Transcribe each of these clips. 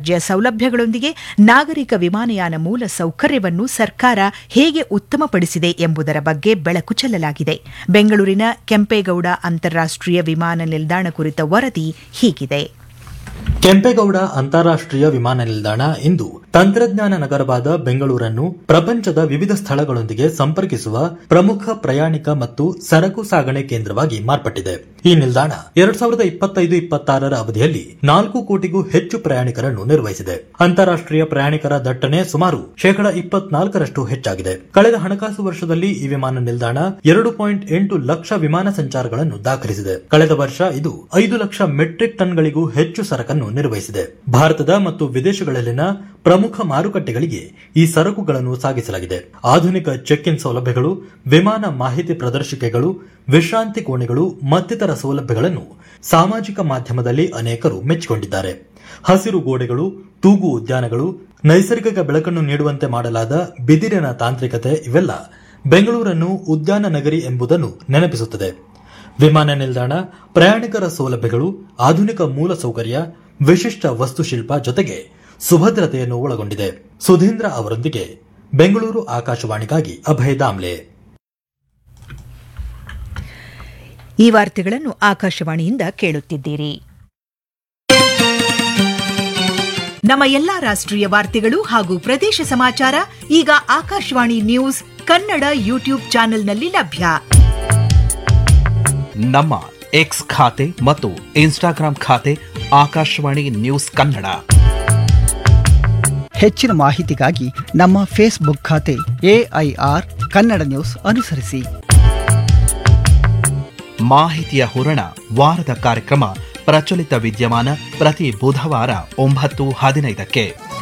ದರ್ಜೆಯ ಸೌಲಭ್ಯಗಳೊಂದಿಗೆ ನಾಗರಿಕ ವಿಮಾನಯಾನ ಮೂಲ ಸೌಕರ್ಯವನ್ನು ಸರ್ಕಾರ ಹೇಗೆ ಉತ್ತಮಪಡಿಸಿದೆ ಎಂಬುದರ ಬಗ್ಗೆ ಬೆಳಕು ಚೆಲ್ಲಲಾಗಿದೆ ಬೆಂಗಳೂರಿನ ಕೆಂಪೇಗೌಡ ಅಂತಾರಾಷ್ಟೀಯ ವಿಮಾನ ನಿಲ್ದಾಣ ಕುರಿತ ವರದಿ ಹೀಗಿದೆ ಕೆಂಪೇಗೌಡ ಅಂತಾರಾಷ್ಟ್ರೀಯ ವಿಮಾನ ನಿಲ್ದಾಣ ಇಂದು ತಂತ್ರಜ್ಞಾನ ನಗರವಾದ ಬೆಂಗಳೂರನ್ನು ಪ್ರಪಂಚದ ವಿವಿಧ ಸ್ಥಳಗಳೊಂದಿಗೆ ಸಂಪರ್ಕಿಸುವ ಪ್ರಮುಖ ಪ್ರಯಾಣಿಕ ಮತ್ತು ಸರಕು ಸಾಗಣೆ ಕೇಂದ್ರವಾಗಿ ಮಾರ್ಪಟ್ಟಿದೆ ಈ ನಿಲ್ದಾಣ ಎರಡ್ ಸಾವಿರದ ಇಪ್ಪತ್ತೈದು ಇಪ್ಪತ್ತಾರರ ಅವಧಿಯಲ್ಲಿ ನಾಲ್ಕು ಕೋಟಿಗೂ ಹೆಚ್ಚು ಪ್ರಯಾಣಿಕರನ್ನು ನಿರ್ವಹಿಸಿದೆ ಅಂತಾರಾಷ್ಟ್ರೀಯ ಪ್ರಯಾಣಿಕರ ದಟ್ಟಣೆ ಸುಮಾರು ಶೇಕಡಾ ಇಪ್ಪತ್ನಾಲ್ಕರಷ್ಟು ಹೆಚ್ಚಾಗಿದೆ ಕಳೆದ ಹಣಕಾಸು ವರ್ಷದಲ್ಲಿ ಈ ವಿಮಾನ ನಿಲ್ದಾಣ ಎರಡು ಪಾಯಿಂಟ್ ಎಂಟು ಲಕ್ಷ ವಿಮಾನ ಸಂಚಾರಗಳನ್ನು ದಾಖಲಿಸಿದೆ ಕಳೆದ ವರ್ಷ ಇದು ಐದು ಲಕ್ಷ ಮೆಟ್ರಿಕ್ ಟನ್ಗಳಿಗೂ ಹೆಚ್ಚು ಸರಕನ್ನು ನಿರ್ವಹಿಸಿದೆ ಭಾರತದ ಮತ್ತು ವಿದೇಶಗಳಲ್ಲಿನ ಪ್ರಮುಖ ಮಾರುಕಟ್ಟೆಗಳಿಗೆ ಈ ಸರಕುಗಳನ್ನು ಸಾಗಿಸಲಾಗಿದೆ ಆಧುನಿಕ ಚೆಕ್ ಇನ್ ಸೌಲಭ್ಯಗಳು ವಿಮಾನ ಮಾಹಿತಿ ಪ್ರದರ್ಶಿಕೆಗಳು ವಿಶ್ರಾಂತಿ ಕೋಣೆಗಳು ಮತ್ತಿತರ ಸೌಲಭ್ಯಗಳನ್ನು ಸಾಮಾಜಿಕ ಮಾಧ್ಯಮದಲ್ಲಿ ಅನೇಕರು ಮೆಚ್ಚಿಕೊಂಡಿದ್ದಾರೆ ಹಸಿರು ಗೋಡೆಗಳು ತೂಗು ಉದ್ಯಾನಗಳು ನೈಸರ್ಗಿಕ ಬೆಳಕನ್ನು ನೀಡುವಂತೆ ಮಾಡಲಾದ ಬಿದಿರಿನ ತಾಂತ್ರಿಕತೆ ಇವೆಲ್ಲ ಬೆಂಗಳೂರನ್ನು ಉದ್ಯಾನ ನಗರಿ ಎಂಬುದನ್ನು ನೆನಪಿಸುತ್ತದೆ ವಿಮಾನ ನಿಲ್ದಾಣ ಪ್ರಯಾಣಿಕರ ಸೌಲಭ್ಯಗಳು ಆಧುನಿಕ ಮೂಲಸೌಕರ್ಯ ವಿಶಿಷ್ಟ ವಸ್ತುಶಿಲ್ಪ ಜೊತೆಗೆ ಸುಭದ್ರತೆಯನ್ನು ಒಳಗೊಂಡಿದೆ ಸುಧೀಂದ್ರ ಅವರೊಂದಿಗೆ ಬೆಂಗಳೂರು ಆಕಾಶವಾಣಿಗಾಗಿ ಅಭಯ ದಾಮ್ಲೆ ಈ ವಾರ್ತೆಗಳನ್ನು ಆಕಾಶವಾಣಿಯಿಂದ ಕೇಳುತ್ತಿದ್ದೀರಿ ನಮ್ಮ ಎಲ್ಲಾ ರಾಷ್ಟ್ರೀಯ ವಾರ್ತೆಗಳು ಹಾಗೂ ಪ್ರದೇಶ ಸಮಾಚಾರ ಈಗ ಆಕಾಶವಾಣಿ ನ್ಯೂಸ್ ಕನ್ನಡ ಯೂಟ್ಯೂಬ್ ಚಾನೆಲ್ನಲ್ಲಿ ಲಭ್ಯ ನಮ್ಮ ಎಕ್ಸ್ ಖಾತೆ ಮತ್ತು ಇನ್ಸ್ಟಾಗ್ರಾಂ ಖಾತೆ ಆಕಾಶವಾಣಿ ನ್ಯೂಸ್ ಕನ್ನಡ ಹೆಚ್ಚಿನ ಮಾಹಿತಿಗಾಗಿ ನಮ್ಮ ಫೇಸ್ಬುಕ್ ಖಾತೆ ಎಐಆರ್ ಕನ್ನಡ ನ್ಯೂಸ್ ಅನುಸರಿಸಿ ಮಾಹಿತಿಯ ಹೂರಣ ವಾರದ ಕಾರ್ಯಕ್ರಮ ಪ್ರಚಲಿತ ವಿದ್ಯಮಾನ ಪ್ರತಿ ಬುಧವಾರ ಒಂಬತ್ತು ಹದಿನೈದಕ್ಕೆ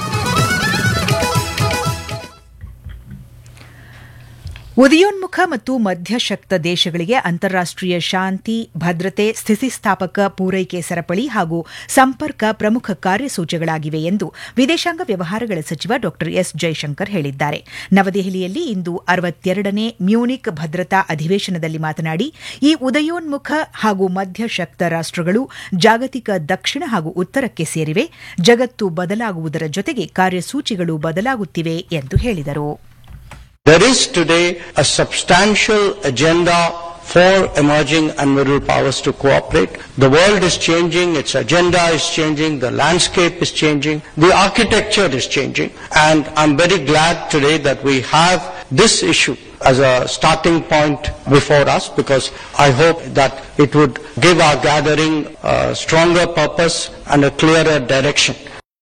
ಉದಯೋನ್ಮುಖ ಮತ್ತು ಮಧ್ಯಶಕ್ತ ದೇಶಗಳಿಗೆ ಅಂತಾರಾಷ್ಟೀಯ ಶಾಂತಿ ಭದ್ರತೆ ಸ್ಥಿತಿಸ್ಥಾಪಕ ಪೂರೈಕೆ ಸರಪಳಿ ಹಾಗೂ ಸಂಪರ್ಕ ಪ್ರಮುಖ ಕಾರ್ಯಸೂಚಿಗಳಾಗಿವೆ ಎಂದು ವಿದೇಶಾಂಗ ವ್ಯವಹಾರಗಳ ಸಚಿವ ಡಾ ಎಸ್ ಜೈಶಂಕರ್ ಹೇಳಿದ್ದಾರೆ ನವದೆಹಲಿಯಲ್ಲಿ ಇಂದು ಅರವತ್ತೆರಡನೇ ಮ್ಯೂನಿಕ್ ಭದ್ರತಾ ಅಧಿವೇಶನದಲ್ಲಿ ಮಾತನಾಡಿ ಈ ಉದಯೋನ್ಮುಖ ಹಾಗೂ ಮಧ್ಯಶಕ್ತ ರಾಷ್ಟಗಳು ಜಾಗತಿಕ ದಕ್ಷಿಣ ಹಾಗೂ ಉತ್ತರಕ್ಕೆ ಸೇರಿವೆ ಜಗತ್ತು ಬದಲಾಗುವುದರ ಜೊತೆಗೆ ಕಾರ್ಯಸೂಚಿಗಳು ಬದಲಾಗುತ್ತಿವೆ ಎಂದು ಹೇಳಿದರು There is today a substantial agenda for emerging and middle powers to cooperate. The world is changing, its agenda is changing, the landscape is changing, the architecture is changing, and I'm very glad today that we have this issue as a starting point before us because I hope that it would give our gathering a stronger purpose and a clearer direction.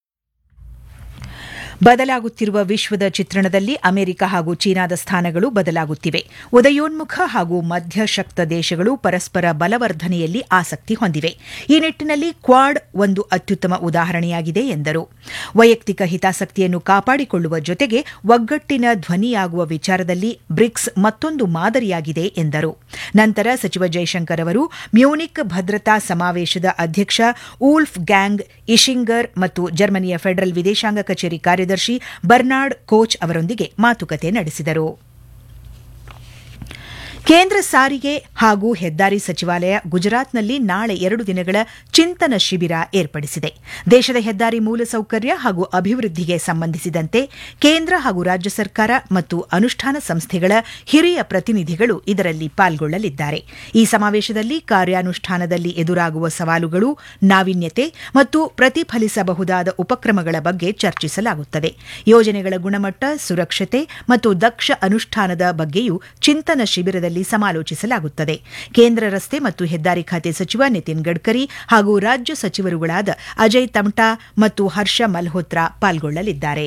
ಬದಲಾಗುತ್ತಿರುವ ವಿಶ್ವದ ಚಿತ್ರಣದಲ್ಲಿ America ಹಾಗೂ ಚೀನಾದ ಸ್ಥಾನಗಳು ಬದಲಾಗುತ್ತಿವೆ ಉದಯೋನ್ಮುಖ ಹಾಗೂ ಮಧ್ಯಶಕ್ತ ದೇಶಗಳು ಪರಸ್ಪರ ಬಲವರ್ಧನೆಯಲ್ಲಿ ಆಸಕ್ತಿ ಹೊಂದಿವೆ ಈ ನಿಟ್ಟಿನಲ್ಲಿ ಕ್ವಾಡ್ ಒಂದು ಅತ್ಯುತ್ತಮ ಉದಾಹರಣೆಯಾಗಿದೆ ಎಂದರು ವೈಯಕ್ತಿಕ ಹಿತಾಸಕ್ತಿಯನ್ನು ಕಾಪಾಡಿಕೊಳ್ಳುವ ಜೊತೆಗೆ ಒಗ್ಗಟ್ಟಿನ ಧ್ವನಿಯಾಗುವ ವಿಚಾರದಲ್ಲಿ ಬ್ರಿಕ್ಸ್ ಮತ್ತೊಂದು ಮಾದರಿಯಾಗಿದೆ ಎಂದರು ನಂತರ ಸಚಿವ ಜೈಶಂಕರ್ ಅವರು ಮ್ಯೂನಿಕ್ ಭದ್ರತಾ ಸಮಾವೇಶದ ಅಧ್ಯಕ್ಷ ಊಲ್ಫ್ ಗ್ಯಾಂಗ್ ಇಶಿಂಗರ್ ಮತ್ತು ಜರ್ಮನಿಯ ಫೆಡರಲ್ ವಿದೇಶಾಂಗ ಕಚೇರಿ ಕಾರ್ಯದರ್ಶಿ ಬರ್ನಾರ್ಡ್ ಕೋಚ್ ಅವರೊಂದಿಗೆ ಮಾತುಕತೆ ನಡೆಸಿದರು ಕೇಂದ್ರ ಸಾರಿಗೆ ಹಾಗೂ ಹೆದ್ದಾರಿ ಸಚಿವಾಲಯ ಗುಜರಾತ್ನಲ್ಲಿ ನಾಳೆ ಎರಡು ದಿನಗಳ ಚಿಂತನ ಶಿಬಿರ ಏರ್ಪಡಿಸಿದೆ ದೇಶದ ಹೆದ್ದಾರಿ ಮೂಲಸೌಕರ್ಯ ಹಾಗೂ ಅಭಿವೃದ್ಧಿಗೆ ಸಂಬಂಧಿಸಿದಂತೆ ಕೇಂದ್ರ ಹಾಗೂ ರಾಜ್ಯ ಸರ್ಕಾರ ಮತ್ತು ಅನುಷ್ಠಾನ ಸಂಸ್ಥೆಗಳ ಹಿರಿಯ ಪ್ರತಿನಿಧಿಗಳು ಇದರಲ್ಲಿ ಪಾಲ್ಗೊಳ್ಳಲಿದ್ದಾರೆ ಈ ಸಮಾವೇಶದಲ್ಲಿ ಕಾರ್ಯಾನುಷ್ಠಾನದಲ್ಲಿ ಎದುರಾಗುವ ಸವಾಲುಗಳು ನಾವೀನ್ಯತೆ ಮತ್ತು ಪ್ರತಿಫಲಿಸಬಹುದಾದ ಉಪಕ್ರಮಗಳ ಬಗ್ಗೆ ಚರ್ಚಿಸಲಾಗುತ್ತದೆ ಯೋಜನೆಗಳ ಗುಣಮಟ್ಟ ಸುರಕ್ಷತೆ ಮತ್ತು ದಕ್ಷ ಅನುಷ್ಠಾನದ ಬಗ್ಗೆಯೂ ಚಿಂತನ ಶಿಬಿರದಲ್ಲಿ ಸಮಾಲೋಚಿಸಲಾಗುತ್ತದೆ ಕೇಂದ್ರ ರಸ್ತೆ ಮತ್ತು ಹೆದ್ದಾರಿ ಖಾತೆ ಸಚಿವ ನಿತಿನ್ ಗಡ್ಕರಿ ಹಾಗೂ ರಾಜ್ಯ ಸಚಿವರುಗಳಾದ ಅಜಯ್ ತಮ್ಟಾ ಮತ್ತು ಹರ್ಷ ಮಲ್ಹೋತ್ರಾ ಪಾಲ್ಗೊಳ್ಳಲಿದ್ದಾರೆ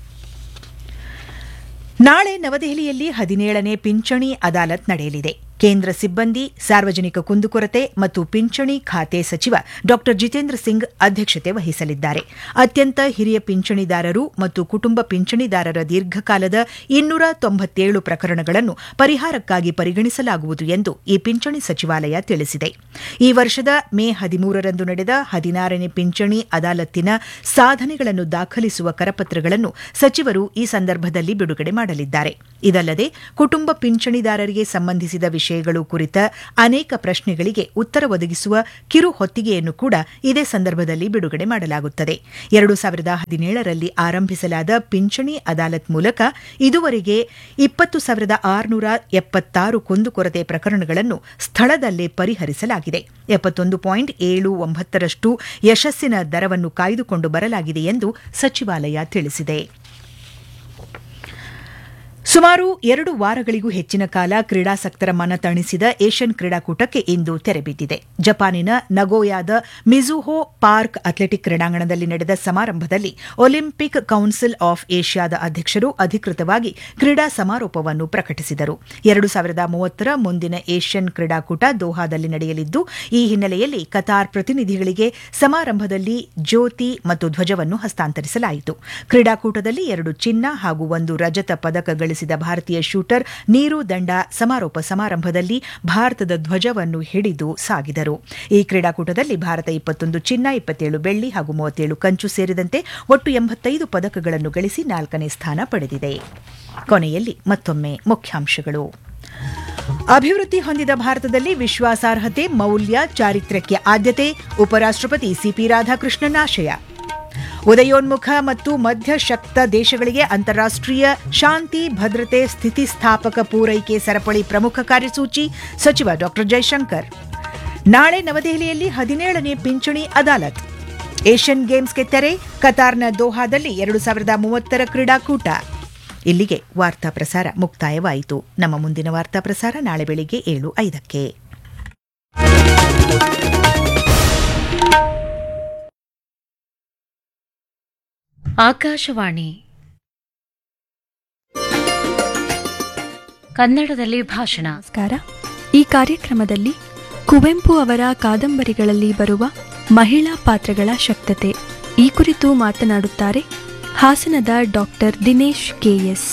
ನಾಳೆ ನವದೆಹಲಿಯಲ್ಲಿ ಹದಿನೇಳನೇ ಪಿಂಚಣಿ ಅದಾಲತ್ ನಡೆಯಲಿದೆ ಕೇಂದ್ರ ಸಿಬ್ಬಂದಿ ಸಾರ್ವಜನಿಕ ಕುಂದುಕೊರತೆ ಮತ್ತು ಪಿಂಚಣಿ ಖಾತೆ ಸಚಿವ ಡಾ ಜಿತೇಂದ್ರ ಸಿಂಗ್ ಅಧ್ಯಕ್ಷತೆ ವಹಿಸಲಿದ್ದಾರೆ ಅತ್ಯಂತ ಹಿರಿಯ ಪಿಂಚಣಿದಾರರು ಮತ್ತು ಕುಟುಂಬ ಪಿಂಚಣಿದಾರರ ದೀರ್ಘಕಾಲದ ಇನ್ನೂರ ತೊಂಬತ್ತೇಳು ಪ್ರಕರಣಗಳನ್ನು ಪರಿಹಾರಕ್ಕಾಗಿ ಪರಿಗಣಿಸಲಾಗುವುದು ಎಂದು ಈ ಪಿಂಚಣಿ ಸಚಿವಾಲಯ ತಿಳಿಸಿದೆ ಈ ವರ್ಷದ ಮೇ ಹದಿಮೂರರಂದು ನಡೆದ ಹದಿನಾರನೇ ಪಿಂಚಣಿ ಅದಾಲತ್ತಿನ ಸಾಧನೆಗಳನ್ನು ದಾಖಲಿಸುವ ಕರಪತ್ರಗಳನ್ನು ಸಚಿವರು ಈ ಸಂದರ್ಭದಲ್ಲಿ ಬಿಡುಗಡೆ ಮಾಡಲಿದ್ದಾರೆ ಇದಲ್ಲದೆ ಕುಟುಂಬ ಪಿಂಚಣಿದಾರರಿಗೆ ಸಂಬಂಧಿಸಿದ ವಿಷಯಗಳು ಕುರಿತ ಅನೇಕ ಪ್ರಶ್ನೆಗಳಿಗೆ ಉತ್ತರ ಒದಗಿಸುವ ಕಿರು ಹೊತ್ತಿಗೆಯನ್ನು ಕೂಡ ಇದೇ ಸಂದರ್ಭದಲ್ಲಿ ಬಿಡುಗಡೆ ಮಾಡಲಾಗುತ್ತದೆ ಎರಡು ಸಾವಿರದ ಹದಿನೇಳರಲ್ಲಿ ಆರಂಭಿಸಲಾದ ಪಿಂಚಣಿ ಅದಾಲತ್ ಮೂಲಕ ಇದುವರೆಗೆ ಇಪ್ಪತ್ತು ಸಾವಿರದ ಆರುನೂರ ಎಪ್ಪತ್ತಾರು ಕುಂದುಕೊರತೆ ಪ್ರಕರಣಗಳನ್ನು ಸ್ಥಳದಲ್ಲೇ ಪರಿಹರಿಸಲಾಗಿದೆ ಎಪ್ಪತ್ತೊಂದು ಪಾಯಿಂಟ್ ಏಳು ಒಂಬತ್ತರಷ್ಟು ಯಶಸ್ಸಿನ ದರವನ್ನು ಕಾಯ್ದುಕೊಂಡು ಬರಲಾಗಿದೆ ಎಂದು ಸಚಿವಾಲಯ ತಿಳಿಸಿದೆ ಸುಮಾರು ಎರಡು ವಾರಗಳಿಗೂ ಹೆಚ್ಚಿನ ಕಾಲ ಕ್ರೀಡಾಸಕ್ತರ ಮನ ತಣಿಸಿದ ಏಷ್ಯನ್ ಕ್ರೀಡಾಕೂಟಕ್ಕೆ ಇಂದು ತೆರೆಬಿದ್ದಿದೆ ಜಪಾನಿನ ನಗೋಯಾದ ಮಿಜುಹೋ ಪಾರ್ಕ್ ಅಥ್ಲೆಟಿಕ್ ಕ್ರೀಡಾಂಗಣದಲ್ಲಿ ನಡೆದ ಸಮಾರಂಭದಲ್ಲಿ ಒಲಿಂಪಿಕ್ ಕೌನ್ಸಿಲ್ ಆಫ್ ಏಷ್ಯಾದ ಅಧ್ಯಕ್ಷರು ಅಧಿಕೃತವಾಗಿ ಕ್ರೀಡಾ ಸಮಾರೋಪವನ್ನು ಪ್ರಕಟಿಸಿದರು ಎರಡು ಸಾವಿರದ ಮೂವತ್ತರ ಮುಂದಿನ ಏಷ್ಯನ್ ಕ್ರೀಡಾಕೂಟ ದೋಹಾದಲ್ಲಿ ನಡೆಯಲಿದ್ದು ಈ ಹಿನ್ನೆಲೆಯಲ್ಲಿ ಕತಾರ್ ಪ್ರತಿನಿಧಿಗಳಿಗೆ ಸಮಾರಂಭದಲ್ಲಿ ಜ್ಯೋತಿ ಮತ್ತು ಧ್ವಜವನ್ನು ಹಸ್ತಾಂತರಿಸಲಾಯಿತು ಕ್ರೀಡಾಕೂಟದಲ್ಲಿ ಎರಡು ಚಿನ್ನ ಹಾಗೂ ಒಂದು ರಜತ ಪದಕ ಗಳಿಸಿದ ಭಾರತೀಯ ಶೂಟರ್ ನೀರು ದಂಡ ಸಮಾರೋಪ ಸಮಾರಂಭದಲ್ಲಿ ಭಾರತದ ಧ್ವಜವನ್ನು ಹಿಡಿದು ಸಾಗಿದರು ಈ ಕ್ರೀಡಾಕೂಟದಲ್ಲಿ ಭಾರತ ಇಪ್ಪತ್ತೊಂದು ಚಿನ್ನ ಇಪ್ಪತ್ತೇಳು ಬೆಳ್ಳಿ ಹಾಗೂ ಮೂವತ್ತೇಳು ಕಂಚು ಸೇರಿದಂತೆ ಒಟ್ಟು ಎಂಬತ್ತೈದು ಪದಕಗಳನ್ನು ಗಳಿಸಿ ನಾಲ್ಕನೇ ಸ್ಥಾನ ಪಡೆದಿದೆ ಕೊನೆಯಲ್ಲಿ ಮತ್ತೊಮ್ಮೆ ಮುಖ್ಯಾಂಶಗಳು ಅಭಿವೃದ್ಧಿ ಹೊಂದಿದ ಭಾರತದಲ್ಲಿ ವಿಶ್ವಾಸಾರ್ಹತೆ ಮೌಲ್ಯ ಚಾರಿತ್ರ್ಯಕ್ಕೆ ಆದ್ಯತೆ ಉಪರಾಷ್ಟಪತಿ ಸಿಪಿ ರಾಧಾಕೃಷ್ಣನ್ ಆಶಯ ಉದಯೋನ್ಮುಖ ಮತ್ತು ಮಧ್ಯಶಕ್ತ ದೇಶಗಳಿಗೆ ಅಂತಾರಾಷ್ಟೀಯ ಶಾಂತಿ ಭದ್ರತೆ ಸ್ಥಿತಿಸ್ಥಾಪಕ ಪೂರೈಕೆ ಸರಪಳಿ ಪ್ರಮುಖ ಕಾರ್ಯಸೂಚಿ ಸಚಿವ ಡಾ ಜೈಶಂಕರ್ ನಾಳೆ ನವದೆಹಲಿಯಲ್ಲಿ ಹದಿನೇಳನೇ ಪಿಂಚಣಿ ಅದಾಲತ್ ಏಷ್ಯನ್ ಗೇಮ್ಸ್ಗೆ ತೆರೆ ಕತಾರ್ನ ದೋಹಾದಲ್ಲಿ ಎರಡು ಸಾವಿರದ ಮೂವತ್ತರ ಕ್ರೀಡಾಕೂಟ ಇಲ್ಲಿಗೆ ವಾರ್ತಾ ಪ್ರಸಾರ ಮುಕ್ತಾಯವಾಯಿತು ನಮ್ಮ ಮುಂದಿನ ವಾರ್ತಾ ಪ್ರಸಾರ ನಾಳೆ ಬೆಳಿಗ್ಗೆ ಏಳು ಐದಕ್ಕೆ ಆಕಾಶವಾಣಿ ಕನ್ನಡದಲ್ಲಿ ಭಾಷಣ ನಮಸ್ಕಾರ ಈ ಕಾರ್ಯಕ್ರಮದಲ್ಲಿ ಕುವೆಂಪು ಅವರ ಕಾದಂಬರಿಗಳಲ್ಲಿ ಬರುವ ಮಹಿಳಾ ಪಾತ್ರಗಳ ಶಕ್ತತೆ ಈ ಕುರಿತು ಮಾತನಾಡುತ್ತಾರೆ ಹಾಸನದ ಡಾಕ್ಟರ್ ದಿನೇಶ್ ಕೆಎಸ್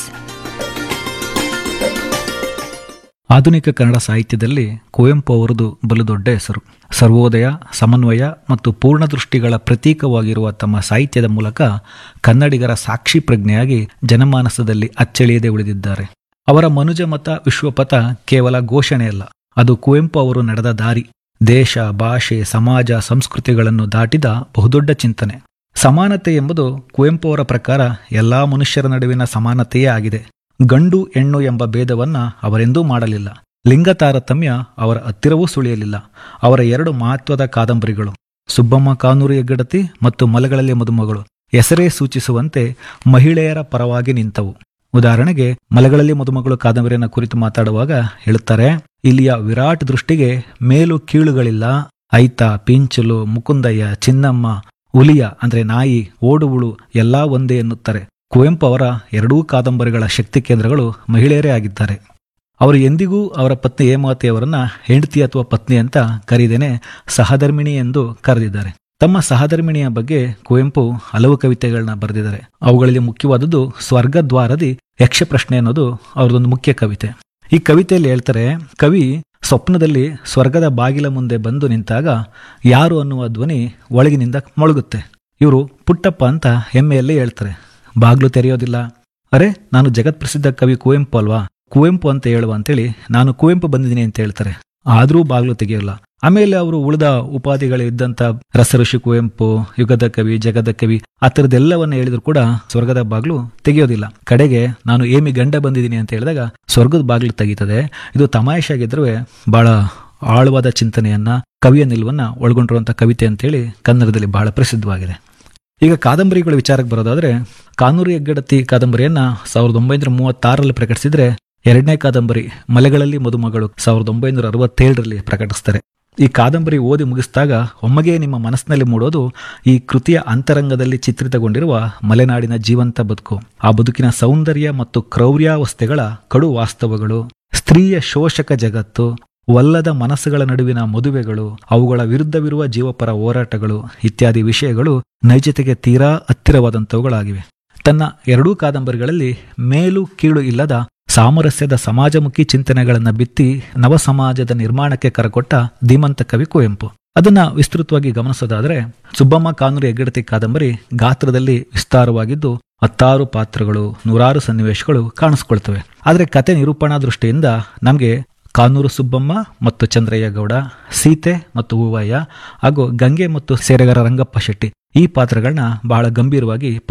ಆಧುನಿಕ ಕನ್ನಡ ಸಾಹಿತ್ಯದಲ್ಲಿ ಕುವೆಂಪು ಅವರದು ಬಲು ದೊಡ್ಡ ಹೆಸರು ಸರ್ವೋದಯ ಸಮನ್ವಯ ಮತ್ತು ಪೂರ್ಣದೃಷ್ಟಿಗಳ ಪ್ರತೀಕವಾಗಿರುವ ತಮ್ಮ ಸಾಹಿತ್ಯದ ಮೂಲಕ ಕನ್ನಡಿಗರ ಸಾಕ್ಷಿ ಪ್ರಜ್ಞೆಯಾಗಿ ಜನಮಾನಸದಲ್ಲಿ ಅಚ್ಚಳಿಯದೆ ಉಳಿದಿದ್ದಾರೆ ಅವರ ಮನುಜ ಮತ ವಿಶ್ವಪಥ ಕೇವಲ ಘೋಷಣೆಯಲ್ಲ ಅದು ಕುವೆಂಪು ಅವರು ನಡೆದ ದಾರಿ ದೇಶ ಭಾಷೆ ಸಮಾಜ ಸಂಸ್ಕೃತಿಗಳನ್ನು ದಾಟಿದ ಬಹುದೊಡ್ಡ ಚಿಂತನೆ ಸಮಾನತೆ ಎಂಬುದು ಕುವೆಂಪು ಅವರ ಪ್ರಕಾರ ಎಲ್ಲಾ ಮನುಷ್ಯರ ನಡುವಿನ ಸಮಾನತೆಯೇ ಆಗಿದೆ ಗಂಡು ಹೆಣ್ಣು ಎಂಬ ಭೇದವನ್ನ ಅವರೆಂದೂ ಮಾಡಲಿಲ್ಲ ಲಿಂಗ ತಾರತಮ್ಯ ಅವರ ಹತ್ತಿರವೂ ಸುಳಿಯಲಿಲ್ಲ ಅವರ ಎರಡು ಮಹತ್ವದ ಕಾದಂಬರಿಗಳು ಸುಬ್ಬಮ್ಮ ಕಾನೂರು ಹೆಗ್ಗಡತಿ ಮತ್ತು ಮಲಗಳಲ್ಲಿ ಮದುಮಗಳು ಹೆಸರೇ ಸೂಚಿಸುವಂತೆ ಮಹಿಳೆಯರ ಪರವಾಗಿ ನಿಂತವು ಉದಾಹರಣೆಗೆ ಮಲಗಳಲ್ಲಿ ಮದುಮಗಳು ಕಾದಂಬರಿಯನ್ನು ಕುರಿತು ಮಾತಾಡುವಾಗ ಹೇಳುತ್ತಾರೆ ಇಲ್ಲಿಯ ವಿರಾಟ್ ದೃಷ್ಟಿಗೆ ಮೇಲು ಕೀಳುಗಳಿಲ್ಲ ಐತ ಪಿಂಚಲು ಮುಕುಂದಯ್ಯ ಚಿನ್ನಮ್ಮ ಹುಲಿಯ ಅಂದ್ರೆ ನಾಯಿ ಓಡುವುಳು ಎಲ್ಲಾ ಒಂದೇ ಎನ್ನುತ್ತಾರೆ ಕುವೆಂಪು ಅವರ ಎರಡೂ ಕಾದಂಬರಿಗಳ ಶಕ್ತಿ ಕೇಂದ್ರಗಳು ಮಹಿಳೆಯರೇ ಆಗಿದ್ದಾರೆ ಅವರು ಎಂದಿಗೂ ಅವರ ಪತ್ನಿ ಹೇಮಾವತಿಯವರನ್ನ ಹೆಂಡತಿ ಅಥವಾ ಪತ್ನಿ ಅಂತ ಕರೀದೇನೆ ಸಹಧರ್ಮಿಣಿ ಎಂದು ಕರೆದಿದ್ದಾರೆ ತಮ್ಮ ಸಹಧರ್ಮಿಣಿಯ ಬಗ್ಗೆ ಕುವೆಂಪು ಹಲವು ಕವಿತೆಗಳನ್ನ ಬರೆದಿದ್ದಾರೆ ಅವುಗಳಲ್ಲಿ ಮುಖ್ಯವಾದದ್ದು ಸ್ವರ್ಗದ್ವಾರದಿ ಯಕ್ಷ ಪ್ರಶ್ನೆ ಅನ್ನೋದು ಅವರದೊಂದು ಮುಖ್ಯ ಕವಿತೆ ಈ ಕವಿತೆಯಲ್ಲಿ ಹೇಳ್ತಾರೆ ಕವಿ ಸ್ವಪ್ನದಲ್ಲಿ ಸ್ವರ್ಗದ ಬಾಗಿಲ ಮುಂದೆ ಬಂದು ನಿಂತಾಗ ಯಾರು ಅನ್ನುವ ಧ್ವನಿ ಒಳಗಿನಿಂದ ಮೊಳಗುತ್ತೆ ಇವರು ಪುಟ್ಟಪ್ಪ ಅಂತ ಹೆಮ್ಮೆಯಲ್ಲಿ ಹೇಳ್ತಾರೆ ಬಾಗ್ಲು ತೆರೆಯೋದಿಲ್ಲ ಅರೆ ನಾನು ಜಗತ್ಪ್ರಸಿದ್ಧ ಕವಿ ಕುವೆಂಪು ಅಲ್ವಾ ಕುವೆಂಪು ಅಂತ ಹೇಳುವ ಅಂತೇಳಿ ನಾನು ಕುವೆಂಪು ಬಂದಿದ್ದೀನಿ ಅಂತ ಹೇಳ್ತಾರೆ ಆದರೂ ಬಾಗ್ಲು ತೆಗೆಯೋಲ್ಲ ಆಮೇಲೆ ಅವರು ಉಳಿದ ಉಪಾಧಿಗಳು ಇದ್ದಂತ ರಸಋಷಿ ಕುವೆಂಪು ಯುಗದ ಕವಿ ಜಗದ ಕವಿ ಆ ಥರದ್ದೆಲ್ಲವನ್ನ ಹೇಳಿದ್ರು ಕೂಡ ಸ್ವರ್ಗದ ಬಾಗ್ಲು ತೆಗೆಯೋದಿಲ್ಲ ಕಡೆಗೆ ನಾನು ಏಮಿ ಗಂಡ ಬಂದಿದ್ದೀನಿ ಅಂತ ಹೇಳಿದಾಗ ಸ್ವರ್ಗದ ಬಾಗ್ಲು ತೆಗೀತದೆ ಇದು ತಮಾಷೆಯಾಗಿದ್ರೂ ಬಹಳ ಆಳವಾದ ಚಿಂತನೆಯನ್ನ ಕವಿಯ ನಿಲುವನ್ನ ಒಳಗೊಂಡಿರುವಂತ ಕವಿತೆ ಅಂತೇಳಿ ಕನ್ನಡದಲ್ಲಿ ಬಹಳ ಪ್ರಸಿದ್ಧವಾಗಿದೆ ಈಗ ಕಾದಂಬರಿಗಳ ವಿಚಾರಕ್ಕೆ ಬರೋದಾದ್ರೆ ಕಾನೂರು ಹೆಗ್ಗಡತಿ ಕಾದಂಬರಿಯನ್ನ ಸಾವಿರದ ಒಂಬೈನೂರ ಮೂವತ್ತಾರರಲ್ಲಿ ಪ್ರಕಟಿಸಿದ್ರೆ ಎರಡನೇ ಕಾದಂಬರಿ ಮಲೆಗಳಲ್ಲಿ ಮದುಮಗಳು ಸಾವಿರದ ಒಂಬೈನೂರ ಅರವತ್ತೇಳರಲ್ಲಿ ಪ್ರಕಟಿಸ್ತಾರೆ ಈ ಕಾದಂಬರಿ ಓದಿ ಮುಗಿಸಿದಾಗ ಒಮ್ಮೆಗೆ ನಿಮ್ಮ ಮನಸ್ಸಿನಲ್ಲಿ ಮೂಡೋದು ಈ ಕೃತಿಯ ಅಂತರಂಗದಲ್ಲಿ ಚಿತ್ರಿತಗೊಂಡಿರುವ ಮಲೆನಾಡಿನ ಜೀವಂತ ಬದುಕು ಆ ಬದುಕಿನ ಸೌಂದರ್ಯ ಮತ್ತು ಕ್ರೌರ್ಯಾವಸ್ಥೆಗಳ ಕಡು ವಾಸ್ತವಗಳು ಸ್ತ್ರೀಯ ಶೋಷಕ ಜಗತ್ತು ಒಲ್ಲದ ಮನಸ್ಸುಗಳ ನಡುವಿನ ಮದುವೆಗಳು ಅವುಗಳ ವಿರುದ್ಧವಿರುವ ಜೀವಪರ ಹೋರಾಟಗಳು ಇತ್ಯಾದಿ ವಿಷಯಗಳು ನೈಜತೆಗೆ ತೀರಾ ಹತ್ತಿರವಾದಂಥವುಗಳಾಗಿವೆ ತನ್ನ ಎರಡೂ ಕಾದಂಬರಿಗಳಲ್ಲಿ ಮೇಲು ಕೀಳು ಇಲ್ಲದ ಸಾಮರಸ್ಯದ ಸಮಾಜಮುಖಿ ಚಿಂತನೆಗಳನ್ನು ಬಿತ್ತಿ ನವ ಸಮಾಜದ ನಿರ್ಮಾಣಕ್ಕೆ ಕರಕೊಟ್ಟ ಧೀಮಂತ ಕವಿ ಕುವೆಂಪು ಅದನ್ನ ವಿಸ್ತೃತವಾಗಿ ಗಮನಿಸೋದಾದ್ರೆ ಸುಬ್ಬಮ್ಮ ಕಾನೂರು ಹೆಗ್ಗಡತಿ ಕಾದಂಬರಿ ಗಾತ್ರದಲ್ಲಿ ವಿಸ್ತಾರವಾಗಿದ್ದು ಹತ್ತಾರು ಪಾತ್ರಗಳು ನೂರಾರು ಸನ್ನಿವೇಶಗಳು ಕಾಣಿಸ್ಕೊಳ್ತವೆ ಆದರೆ ಕತೆ ನಿರೂಪಣಾ ದೃಷ್ಟಿಯಿಂದ ನಮಗೆ ಕಾನೂರು ಸುಬ್ಬಮ್ಮ ಮತ್ತು ಚಂದ್ರಯ್ಯ ಗೌಡ ಸೀತೆ ಮತ್ತು ಹೂವಯ್ಯ ಹಾಗೂ ಗಂಗೆ ಮತ್ತು ಸೇರೆಗರ ರಂಗಪ್ಪ ಶೆಟ್ಟಿ ಈ ಪಾತ್ರಗಳನ್ನ ಬಹಳ ಗಂಭೀರವಾಗಿ